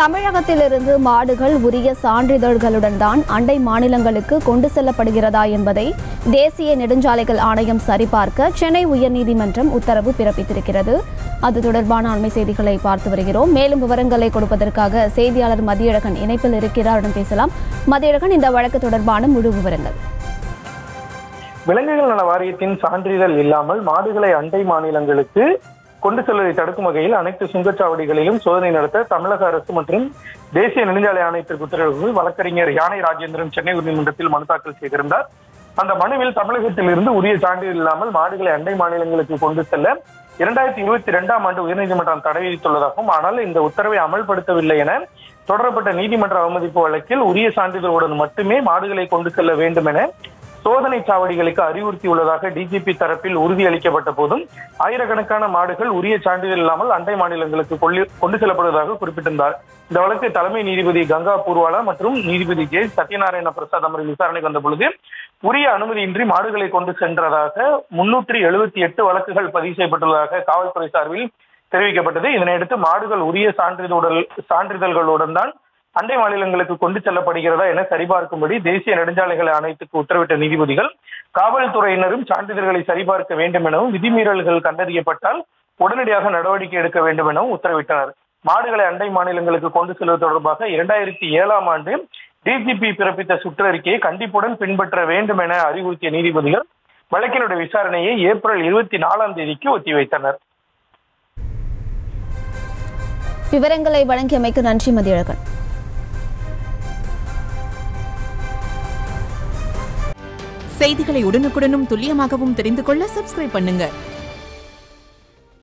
தமிழகத்திலிருந்து மாடுகள் உரிய சான்றிதழ்களுடன் தான் அண்டை மாநிலங்களுக்கு கொண்டு செல்லப்படுகிறதா என்பதை தேசிய நெடுஞ்சாலைகள் ஆணையம் சரிபார்க்க சென்னை உயர்நீதிமன்றம் உத்தரவு பிறப்பித்திருக்கிறது அது தொடர்பான அண்மை செய்திகளை பார்த்து வருகிறோம் மேலும் விவரங்களை கொடுப்பதற்காக செய்தியாளர் மதியழகன் இணைப்பில் இருக்கிறார் அவரிடம் பேசலாம் மதியழகன் இந்த வழக்கு தொடர்பான முழு விவரங்கள் விலங்குகள் நல வாரியத்தின் சான்றிதழ் இல்லாமல் மாடுகளை அண்டை மாநிலங்களுக்கு கொண்டு செல்வதை தடுக்கும் வகையில் அனைத்து சுங்கச்சாவடிகளிலும் சோதனை நடத்த தமிழக அரசு மற்றும் தேசிய நெடுஞ்சாலை ஆணையத்திற்கு உத்தரவு வழக்கறிஞர் யானை ராஜேந்திரன் சென்னை உயர்நீதிமன்றத்தில் மனு தாக்கல் செய்திருந்தார் அந்த மனுவில் தமிழகத்தில் இருந்து உரிய சான்றிதழ் இல்லாமல் மாடுகளை அண்டை மாநிலங்களுக்கு கொண்டு செல்ல இரண்டாயிரத்தி இருபத்தி இரண்டாம் ஆண்டு உயர்நீதிமன்றம் தடை விதித்துள்ளதாகவும் ஆனால் இந்த உத்தரவை அமல்படுத்தவில்லை என தொடரப்பட்ட நீதிமன்ற அவமதிப்பு வழக்கில் உரிய சான்றிதழுடன் மட்டுமே மாடுகளை கொண்டு செல்ல வேண்டும் என சோதனை சாவடிகளுக்கு அறிவுறுத்தியுள்ளதாக டிஜிபி தரப்பில் உறுதியளிக்கப்பட்ட போதும் ஆயிரக்கணக்கான மாடுகள் உரிய சான்றிதழ் இல்லாமல் அண்டை மாநிலங்களுக்கு கொள்ளி- கொண்டு செல்லப்படுவதாக குறிப்பிட்டிருந்தார் இந்த வழக்கு தலைமை நீதிபதி கங்கா பூர்வாலா மற்றும் நீதிபதி ஜே சத்யநாராயண பிரசாத் அமர்வில் விசாரணைக்கு வந்த பொழுது உரிய அனுமதியின்றி மாடுகளை கொண்டு சென்றதாக முன்னூற்றி எழுபத்தி எட்டு வழக்குகள் பதிவு செய்யப்பட்டுள்ளதாக காவல்துறை சார்பில் தெரிவிக்கப்பட்டது இதனையடுத்து மாடுகள் உரிய சான்றிதழுடன் சான்றிதழ்களுடன் தான் அண்டை மாநிலங்களுக்கு கொண்டு செல்லப்படுகிறதா என சரிபார்க்கும்படி தேசிய நெடுஞ்சாலைகள் ஆணையத்துக்கு உத்தரவிட்ட நீதிபதிகள் காவல்துறையினரும் சான்றிதழ்களை சரிபார்க்க வேண்டும் எனவும் விதிமீறல்கள் கண்டறியப்பட்டால் உடனடியாக நடவடிக்கை எடுக்க வேண்டும் எனவும் உத்தரவிட்டனர் மாடுகளை அண்டை மாநிலங்களுக்கு கொண்டு செல்வது தொடர்பாக இரண்டாயிரத்தி ஏழாம் ஆண்டு டிஜிபி பிறப்பித்த சுற்றறிக்கையை கண்டிப்புடன் பின்பற்ற வேண்டும் என அறிவுறுத்திய நீதிபதிகள் வழக்கினுடைய விசாரணையை ஏப்ரல் இருபத்தி நாலாம் தேதிக்கு ஒத்திவைத்தனர் விவரங்களை வழங்கியமைக்கு நன்றி மதியழகன் செய்திகளை உடனுக்குடனும் துல்லியமாகவும் தெரிந்து கொள்ள சப்ஸ்கிரைப் பண்ணுங்க